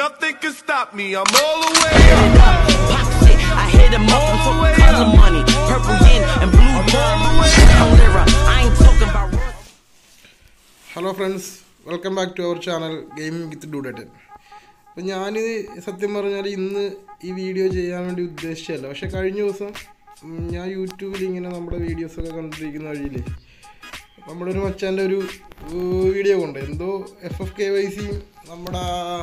Nothing can stop me. I'm all the way up. Pop shit, I hit him up, I'm talking color money. Purple yen and blue Cholera, I ain't talking about hello friends welcome back to our channel gaming with ഡൂഡേറ്റൻ അപ്പം ഞാനിത് സത്യം പറഞ്ഞാൽ ഇന്ന് ഈ video ചെയ്യാൻ വേണ്ടി ഉദ്ദേശിച്ചല്ല പക്ഷെ കഴിഞ്ഞ ദിവസം ഉം, ഞാൻ യൂട്യൂബിൽ ഇങ്ങനെ നമ്മുടെ വീഡിയോസൊക്കെ കണ്ടിരിക്കുന്ന വഴിയില്ലേ നമ്മുടെ ഒരു മച്ചാൻ്റെ ഒരു ഏർ, വീഡിയോ കൊണ്ട് എന്തോ എഫ് എഫ് കെ വൈ സിയും നമ്മുടെ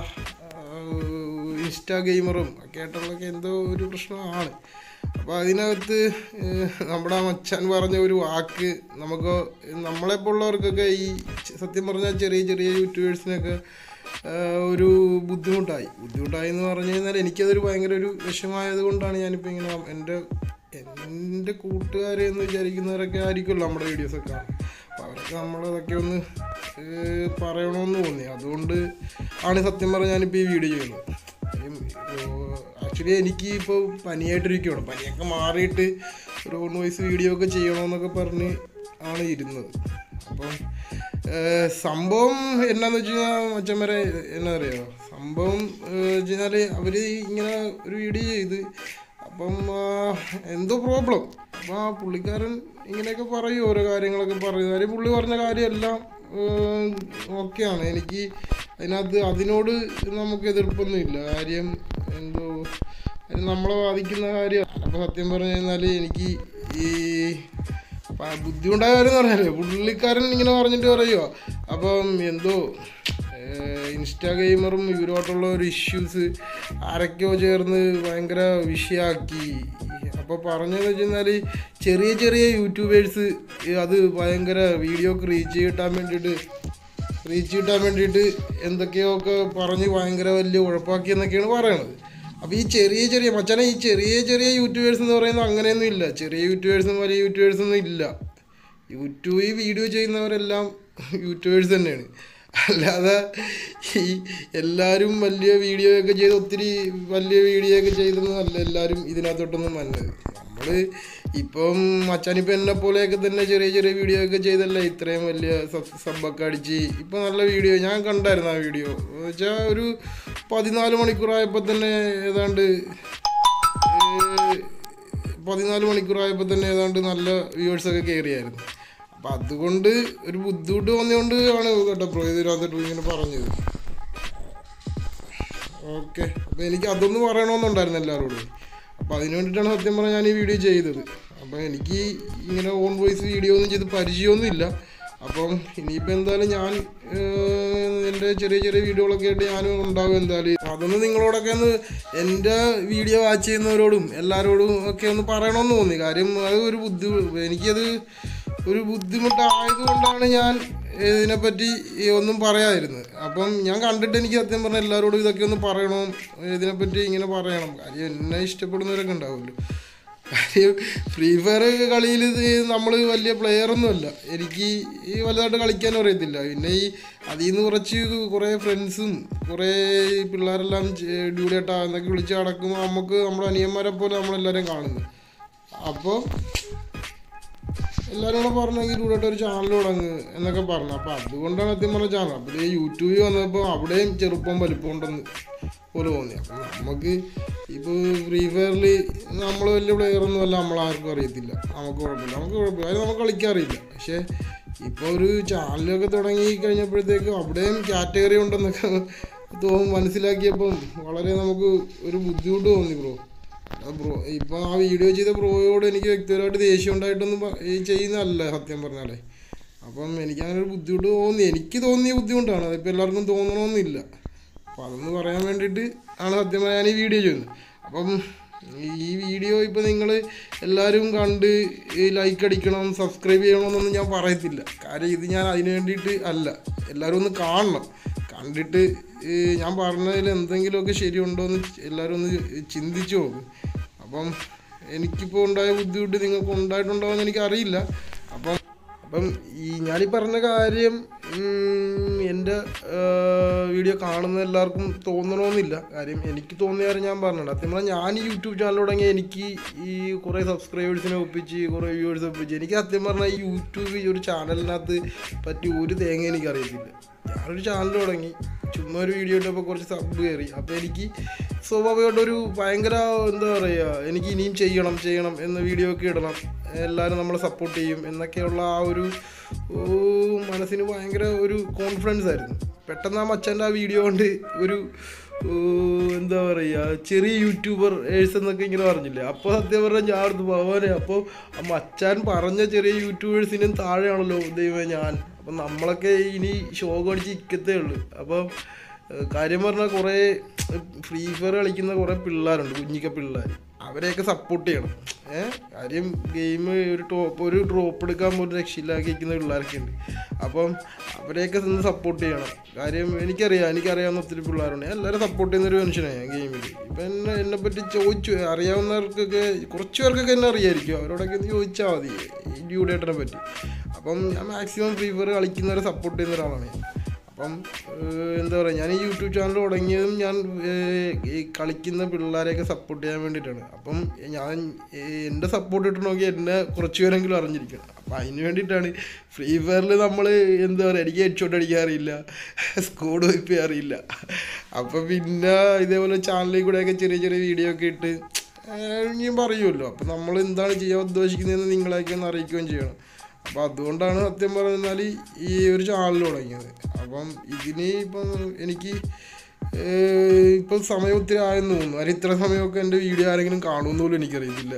ഇൻസ്റ്റാ ഗെയിമറും ഒക്കെ ആയിട്ടുള്ളൊക്കെ എന്തോ ഒരു പ്രശ്നമാണ് അപ്പോൾ അതിനകത്ത് ഏർ, നമ്മുടെ ആ മച്ചാൻ പറഞ്ഞ ഒരു വാക്ക് നമുക്ക് നമ്മളെപ്പോലുള്ളവർക്കൊക്കെ ഈ ച- സത്യം പറഞ്ഞാൽ ചെറിയ ചെറിയ യൂട്യൂബേഴ്സിനൊക്കെ ഏർ, ഒരു ബുദ്ധിമുട്ടായി ബുദ്ധിമുട്ടായി എന്ന് പറഞ്ഞു കഴിഞ്ഞാൽ എനിക്കതൊരു ഭയങ്കര ഒരു വിഷമായത് കൊണ്ടാണ് ഞാനിപ്പോൾ ഇങ്ങനെ എൻ്റെ എൻ്റെ കൂട്ടുകാരെ എന്ന് വിചാരിക്കുന്നവരൊക്കെ ആയിരിക്കുമല്ലോ നമ്മുടെ വീഡിയോസൊക്കെ കാണും അപ്പോൾ അവരൊക്കെ നമ്മളതൊക്കെ ഒന്ന് ഏർ, പറയണമെന്ന് തോന്നി അതുകൊണ്ട് ആണ് സത്യം പറഞ്ഞാൽ ഞാനിപ്പോൾ ഈ വീഡിയോ ചെയ്യുന്നത് ആക്ച്വലി എനിക്ക് ഇപ്പോൾ പനിയായിട്ടിരിക്കുകയാണ് പനിയൊക്കെ മാറിയിട്ട് ഒരു ഓൺ വോയിസ് വീഡിയോ ഒക്കെ ചെയ്യണമെന്നൊക്കെ പറഞ്ഞ് ആണ് ഇരുന്നത് അപ്പം ഏർ, സംഭവം എന്നാന്ന് വെച്ച് കഴിഞ്ഞാൽ മച്ചൻ വരെ എന്നാ അറിയോ സംഭവം വെച്ച് കഴിഞ്ഞാൽ അവർ ഇങ്ങനെ ഒരു വീഡിയോ ചെയ്ത് അപ്പം ആ, എന്തോ പ്രോബ്ലം അപ്പം ആ പുള്ളിക്കാരൻ ഇങ്ങനെയൊക്കെ പറയും ഓരോ കാര്യങ്ങളൊക്കെ പറയും കാര്യം പുള്ളി പറഞ്ഞ കാര്യമെല്ലാം ഓക്കെയാണ് എനിക്ക് അതിനകത്ത് അതിനോട് നമുക്ക് എതിർപ്പൊന്നുമില്ല കാര്യം എന്തോ അത് നമ്മളെ ബാധിക്കുന്ന കാര്യമാണ് അപ്പോൾ സത്യം പറഞ്ഞു കഴിഞ്ഞാൽ എനിക്ക് ഈ പ- ബുദ്ധിമുട്ടായ കാര്യം എന്ന് പറഞ്ഞാലേ പുള്ളിക്കാരൻ ഇങ്ങനെ പറഞ്ഞിട്ട് പറയുമോ അപ്പം എന്തോ ഇൻസ്റ്റാ ഗെയിമറും ഇവരുമായിട്ടുള്ള ഒരു ഇഷ്യൂസ് ആരൊക്കെയോ ചേർന്ന് ഭയങ്കര വിഷയമാക്കി അപ്പോൾ പറഞ്ഞതെന്ന് വെച്ച് കഴിഞ്ഞാൽ ചെറിയ ചെറിയ യൂട്യൂബേഴ്സ് അത് ഭയങ്കര വീഡിയോക്ക് റീച്ച് കിട്ടാൻ വേണ്ടിയിട്ട് റീച്ച് കിട്ടാൻ വേണ്ടിയിട്ട് എന്തൊക്കെയോ ഒക്കെ പറഞ്ഞ് ഭയങ്കര വലിയ ഉഴപ്പാക്കി എന്നൊക്കെയാണ് പറയണത് അപ്പോൾ ഈ ചെറിയ ചെറിയ മച്ചാനെ ഈ ചെറിയ ചെറിയ യൂട്യൂബേഴ്സ് എന്ന് പറയുന്നത് അങ്ങനെയൊന്നും ഇല്ല ചെറിയ യൂട്യൂബേഴ്സും വലിയ യൂട്യൂബേഴ്സൊന്നും ഇല്ല യൂട്യൂബിൽ വീഡിയോ ചെയ്യുന്നവരെല്ലാം യൂട്യൂബേഴ്സ് തന്നെയാണ് അല്ലാതെ ഈ എല്ലാവരും വലിയ വീഡിയോ ഒക്കെ ചെയ്ത് ഒത്തിരി വലിയ വീഡിയോ ഒക്കെ ചെയ്തെന്നല്ല എല്ലാവരും ഇതിനകത്തോട്ടൊന്നും വന്നത് നമ്മൾ ഇപ്പം മച്ചാനിപ്പം എന്നെ പോലെയൊക്കെ തന്നെ ചെറിയ ചെറിയ വീഡിയോ ഒക്കെ ചെയ്തല്ലേ ഇത്രയും വലിയ സബ് സബ്ബൊക്കെ അടിച്ച് ഇപ്പം നല്ല വീഡിയോ ഞാൻ കണ്ടായിരുന്നു ആ വീഡിയോ വെച്ചാൽ ഒരു പതിനാല് മണിക്കൂറായപ്പോൾ തന്നെ ഏതാണ്ട് ഏഹ്, പതിനാല് മണിക്കൂറായപ്പോൾ തന്നെ ഏതാണ്ട് നല്ല വ്യൂവേഴ്സൊക്കെ കയറിയായിരുന്നു അപ്പം അതുകൊണ്ട് ഒരു ബുദ്ധിമുട്ട് വന്നുകൊണ്ട് ആണ് കേട്ടോ ബ്രോ ഇതിനകത്തോട്ട് ഇങ്ങനെ പറഞ്ഞത് ഓക്കെ അപ്പോൾ എനിക്ക് അതൊന്ന് പറയണമെന്നുണ്ടായിരുന്നു എല്ലാവരോടും അപ്പോൾ അതിന് വേണ്ടിയിട്ടാണ് സത്യം പറഞ്ഞാൽ ഞാൻ ഈ വീഡിയോ ചെയ്തത് അപ്പോൾ എനിക്ക് ഇങ്ങനെ ഓൺ വോയിസ് വീഡിയോ ഒന്നും ചെയ്ത് പരിചയമൊന്നും ഇല്ല അപ്പം ഇനിയിപ്പോൾ എന്തായാലും ഞാൻ ഏഹ്, എൻ്റെ ചെറിയ ചെറിയ വീഡിയോകളൊക്കെ ആയിട്ട് ഞാനും ഉണ്ടാവും എന്തായാലും അതൊന്ന് നിങ്ങളോടൊക്കെ ഒന്ന് എൻ്റെ വീഡിയോ വാച്ച് ചെയ്യുന്നവരോടും എല്ലാവരോടും ഒക്കെ ഒന്ന് പറയണമെന്ന് തോന്നി കാര്യം അത് ഒരു ബുദ്ധി എനിക്കത് ഒരു ബുദ്ധിമുട്ടായതുകൊണ്ടാണ് ഞാൻ ഇതിനെപ്പറ്റി ഈ ഒന്നും പറയാതിരുന്നത് അപ്പം ഞാൻ കണ്ടിട്ട് എനിക്ക് സത്യം പറഞ്ഞാൽ എല്ലാവരോടും ഇതൊക്കെ ഒന്ന് പറയണം ഇതിനെപ്പറ്റി ഇങ്ങനെ പറയണം കാര്യം എന്നെ ഇഷ്ടപ്പെടുന്നവരൊക്കെ ഉണ്ടാവുമല്ലോ കാര്യം ഫ്രീ ഫയർ കളിയിൽ നമ്മൾ വലിയ പ്ലെയറൊന്നുമല്ല എനിക്ക് ഈ വലുതായിട്ട് കളിക്കാനും അറിയത്തില്ല പിന്നെ ഈ അതിൽ നിന്ന് കുറച്ച് കുറേ ഫ്രണ്ട്സും കുറേ പിള്ളേരെല്ലാം ഡ്യൂഡേട്ടാ എന്നൊക്കെ വിളിച്ച് നടക്കുമ്പോൾ നമുക്ക് നമ്മുടെ അനിയന്മാരെ പോലെ നമ്മളെല്ലാവരും കാണുന്നു അപ്പോൾ എല്ലാവരും കൂടെ പറഞ്ഞെങ്കിൽ ഇവിടെ ഒരു ചാനൽ തുടങ്ങ് എന്നൊക്കെ പറഞ്ഞു അപ്പോൾ അതുകൊണ്ടാണ് സത്യം പറഞ്ഞ ചാനൽ അപ്പോൾ ഈ യൂട്യൂബിൽ വന്നപ്പോൾ അവിടെയും ചെറുപ്പം വലിപ്പം ഉണ്ടെന്ന് പോലെ തോന്നി അപ്പം നമുക്ക് ഇപ്പോൾ ഫ്രീ ഫയറിൽ നമ്മൾ വലിയ പ്ലെയറൊന്നും അല്ല നമ്മളാർക്കും അറിയത്തില്ല നമുക്ക് കുഴപ്പമില്ല നമുക്ക് കുഴപ്പമില്ല അത് നമുക്ക് കളിക്കാൻ അറിയില്ല പക്ഷേ ഇപ്പോൾ ഒരു ചാനലൊക്കെ തുടങ്ങി കഴിഞ്ഞപ്പോഴത്തേക്ക് അവിടെയും കാറ്റഗറി ഉണ്ടെന്നൊക്കെ തോന്നും മനസ്സിലാക്കിയപ്പം വളരെ നമുക്ക് ഒരു ബുദ്ധിമുട്ട് തോന്നി ബ്രോ ബ്രോ ഇപ്പം ആ വീഡിയോ ചെയ്ത ബ്രോയോട് എനിക്ക് വ്യക്തിപരമായിട്ട് ദേഷ്യം ഉണ്ടായിട്ടൊന്നും പ- ഈ ചെയ്യുന്നതല്ല സത്യം പറഞ്ഞാലേ അപ്പം എനിക്ക് അങ്ങനെ ഒരു ബുദ്ധിമുട്ട് തോന്നി എനിക്ക് തോന്നിയ ബുദ്ധിമുട്ടാണ് അതിപ്പോൾ എല്ലാവർക്കും തോന്നണമെന്നില്ല അപ്പം അതൊന്ന് പറയാൻ വേണ്ടിയിട്ട് ആണ് സത്യം പറഞ്ഞാൽ ഞാൻ ഈ വീഡിയോ ചെയ്യുന്നത് അപ്പം ഈ വീഡിയോ ഇപ്പോൾ നിങ്ങൾ എല്ലാവരും കണ്ട് ഈ ലൈക്ക് അടിക്കണം സബ്സ്ക്രൈബ് ചെയ്യണമെന്നൊന്നും ഞാൻ പറയത്തില്ല കാര്യം ഇത് ഞാൻ അതിന് വേണ്ടിയിട്ട് അല്ല എല്ലാവരും ഒന്ന് കാണണം കണ്ടിട്ട് ഈ ഞാൻ പറഞ്ഞതിൽ എന്തെങ്കിലുമൊക്കെ ശരിയുണ്ടോ എന്ന് എല്ലാവരും ഒന്ന് ചിന്തിച്ചു നോക്കും അപ്പം എനിക്കിപ്പോൾ ഉണ്ടായ ബുദ്ധിമുട്ട് നിങ്ങൾക്ക് ഉണ്ടായിട്ടുണ്ടോ എന്ന് എനിക്കറിയില്ല അപ്പം അപ്പം ഈ ഞാനീ പറഞ്ഞ കാര്യം ഉം, എൻ്റെ വീഡിയോ കാണുന്ന എല്ലാവർക്കും തോന്നണമെന്നില്ല കാര്യം എനിക്ക് തോന്നിയ കാര്യം ഞാൻ പറഞ്ഞിട്ടുണ്ട് സത്യം പറഞ്ഞാൽ ഞാൻ ഈ യൂട്യൂബ് ചാനൽ തുടങ്ങി എനിക്ക് ഈ കുറേ സബ്സ്ക്രൈബേഴ്സിനെ ഒപ്പിച്ച് കുറേ വ്യൂവേഴ്സ് ഒപ്പിച്ച് എനിക്ക് സത്യം പറഞ്ഞാൽ ഈ യൂട്യൂബ് ഈ ഒരു ചാനലിനകത്ത് പറ്റി ഒരു തേങ്ങ എനിക്കറിയത്തില്ല ഞാനൊരു ചാനൽ തുടങ്ങി ചുമ്മാ ഒരു വീഡിയോ ഇട്ടപ്പോൾ കുറച്ച് സബ് കയറി അപ്പോൾ എനിക്ക് സ്വാഭാവികമായിട്ടൊരു ഭയങ്കര എന്താ പറയുക എനിക്ക് ഇനിയും ചെയ്യണം ചെയ്യണം എന്ന വീഡിയോ ഒക്കെ ഇടണം എല്ലാവരും നമ്മളെ സപ്പോർട്ട് ചെയ്യും എന്നൊക്കെയുള്ള ആ ഒരു ഓ, മനസ്സിന് ഭയങ്കര ഒരു കോൺഫിഡൻസ് ആയിരുന്നു പെട്ടെന്ന് ആ മച്ചാൻ്റെ ആ വീഡിയോ കൊണ്ട് ഒരു ഓ, എന്താ പറയുക ചെറിയ യൂട്യൂബർ ഏഴ്സ് എന്നൊക്കെ ഇങ്ങനെ പറഞ്ഞില്ലേ അപ്പോൾ സത്യം പറഞ്ഞാൽ ഞാൻ അടുത്ത് ഭഗവാനെ അപ്പോൾ ആ മച്ചാൻ പറഞ്ഞ ചെറിയ യൂട്യൂബേഴ്സിനും താഴെയാണല്ലോ ദൈവമേ ഞാൻ അപ്പം നമ്മളൊക്കെ ഇനി ഷോ അടിച്ച് ഇക്കത്തേ ഉള്ളൂ അപ്പം ഏഹ് കാര്യം പറഞ്ഞാൽ കുറേ ഫ്രീ ഫയർ കളിക്കുന്ന കുറേ പിള്ളേരുണ്ട് കുഞ്ഞിക്ക പിള്ളേർ അവരെയൊക്കെ സപ്പോർട്ട് ചെയ്യണം ഏഹ് കാര്യം ഗെയിം ഒരു ടോപ്പ് ഒരു ഡ്രോപ്പ് എടുക്കാൻ പോലും രക്ഷയില്ലാക്കിയിരിക്കുന്ന പിള്ളേരൊക്കെ ഉണ്ട് അപ്പം അവരെയൊക്കെ നിന്ന് സപ്പോർട്ട് ചെയ്യണം കാര്യം എനിക്കറിയാം എനിക്കറിയാവുന്ന ഒത്തിരി പിള്ളേരുണ്ട് ഞാൻ എല്ലാവരും സപ്പോർട്ട് ചെയ്യുന്ന ഒരു മനുഷ്യനാണ് ഞാൻ ഗെയിമിൽ ഇപ്പം എന്നെ എന്നെ പറ്റി ചോദിച്ചു അറിയാവുന്നവർക്കൊക്കെ കുറച്ച് പേർക്കൊക്കെ എന്നെ അറിയായിരിക്കും അവരോടൊക്കെ ഒന്ന് ചോദിച്ചാൽ മതി ഈ ഡ്യൂഡേറ്റനെ പറ്റി അപ്പം ഞാൻ മാക്സിമം ഫ്രീ ഫയർ കളിക്കുന്നവരെ സപ്പോർട്ട് ചെയ്യുന്ന ഒരാളാണ് ഞാൻ അപ്പം ഏഹ്, എന്താ പറയുക ഞാൻ ഈ യൂട്യൂബ് ചാനൽ തുടങ്ങിയതും ഞാൻ ഏഹ്, ഈ കളിക്കുന്ന പിള്ളേരെയൊക്കെ സപ്പോർട്ട് ചെയ്യാൻ വേണ്ടിയിട്ടാണ് അപ്പം ഞാൻ ഏഹ്, എൻ്റെ സപ്പോർട്ട് ഇട്ട് നോക്കി എന്നെ കുറച്ച് പേരെങ്കിലും അറിഞ്ഞിരിക്കണം അപ്പം അതിന് വേണ്ടിയിട്ടാണ് ഫ്രീ ഫയറിൽ നമ്മൾ എന്താ പറയുക എനിക്ക് ഹെഡ് ഷോട്ട് അടിക്കാൻ അറിയില്ല സ്കോഡ് വൈപ്പ് ചെയ്യാൻ അറിയില്ല അപ്പം പിന്നെ ഇതേപോലെ ചാനലിൽ കൂടെയൊക്കെ ചെറിയ ചെറിയ വീഡിയോ ഒക്കെ ഇട്ട് ഏഹ്, ഇനിയും പറയുമല്ലോ അപ്പം നമ്മൾ എന്താണ് ചെയ്യാൻ ഉദ്ദേശിക്കുന്നതെന്ന് നിങ്ങളെയൊക്കെ ഒന്ന് അറിയിക്കുകയും ചെയ്യണം അപ്പം അതുകൊണ്ടാണ് സത്യം പറഞ്ഞാൽ ഈ ഒരു ചാനൽ തുടങ്ങിയത് അപ്പം ഇതിന് ഇപ്പം എനിക്ക് ഏഹ്, ഇപ്പം സമയം ഒത്തിരി ആയെന്ന് തോന്നുന്നു അതിന് ഇത്ര സമയമൊക്കെ എൻ്റെ വീഡിയോ ആരെങ്കിലും കാണുമെന്ന് പോലും എനിക്കറിയത്തില്ല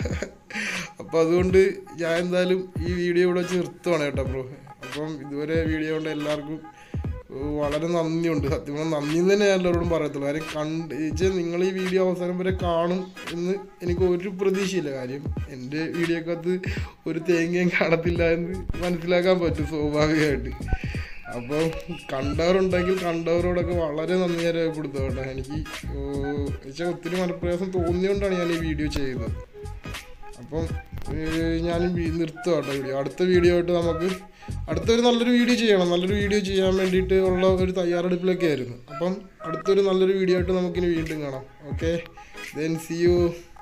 അപ്പം അതുകൊണ്ട് ഞാൻ എന്തായാലും ഈ വീഡിയോ ഇവിടെ വെച്ച് നിർത്തുവാണ് കേട്ടോ ബ്രോ അപ്പം ഇതുവരെ വീഡിയോ കൊണ്ട് എല്ലാവർക്കും ഏഹ്, വളരെ നന്ദിയുണ്ട് സത്യം പറഞ്ഞാൽ നന്ദി എന്ന് തന്നെ ഞാൻ എല്ലാവരോടും പറയത്തുള്ളൂ കാര്യം കണ്ട് വെച്ചാൽ നിങ്ങൾ ഈ വീഡിയോ അവസാനം വരെ കാണും എന്ന് എനിക്ക് ഒരു പ്രതീക്ഷയില്ല കാര്യം എൻ്റെ വീഡിയോക്കകത്ത് ഒരു തേങ്ങയും കാണത്തില്ല എന്ന് മനസ്സിലാക്കാൻ പറ്റും സ്വാഭാവികമായിട്ട് അപ്പോൾ കണ്ടവരുണ്ടെങ്കിൽ കണ്ടവരോടൊക്കെ വളരെ നന്ദി ഞാൻ രേഖപ്പെടുത്തുക കേട്ടോ എനിക്ക് വെച്ചാൽ ഒത്തിരി മനപ്രയാസം തോന്നിയോണ്ടാണ് ഞാൻ ഈ വീഡിയോ ചെയ്യുന്നത് അപ്പം ഏഹ്, ഞാൻ നിർത്തുക കേട്ടോ വീഡിയോ അടുത്ത വീഡിയോ ആയിട്ട് നമുക്ക് അടുത്തൊരു നല്ലൊരു വീഡിയോ ചെയ്യണം നല്ലൊരു വീഡിയോ ചെയ്യാൻ വേണ്ടിയിട്ട് ഉള്ള ഒരു തയ്യാറെടുപ്പിലൊക്കെ ആയിരുന്നു അപ്പം അടുത്തൊരു നല്ലൊരു വീഡിയോ ആയിട്ട് നമുക്കിനി വീണ്ടും കാണാം ഓക്കെ ദെൻ സി യു